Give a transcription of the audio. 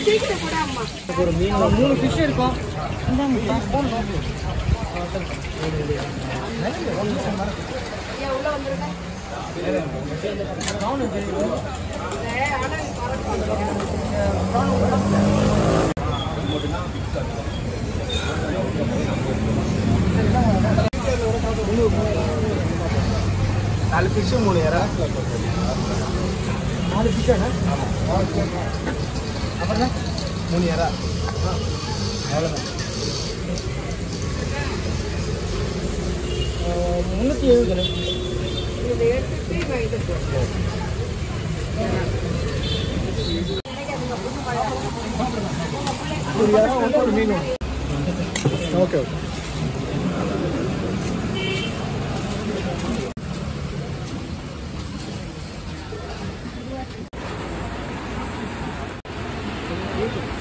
சீக்கிரம் கூட அம்மா ஒரு மீன் மூணு ஃபிஷ் இருக்கும் ஏன் உள்ள வந்துருங்க நாலு ஃபிஷ் மூணு யாரா நாலு ஃபிஷ் அப்புறம் மூணு யாரா அவ்வளோதான் முந்நூற்றி எழுபது இதை எடுத்துட்டு நான் இது போடுறேன். ஒரு யாரா வந்து ஒரு மீன் ஓகே ஓகே ஆ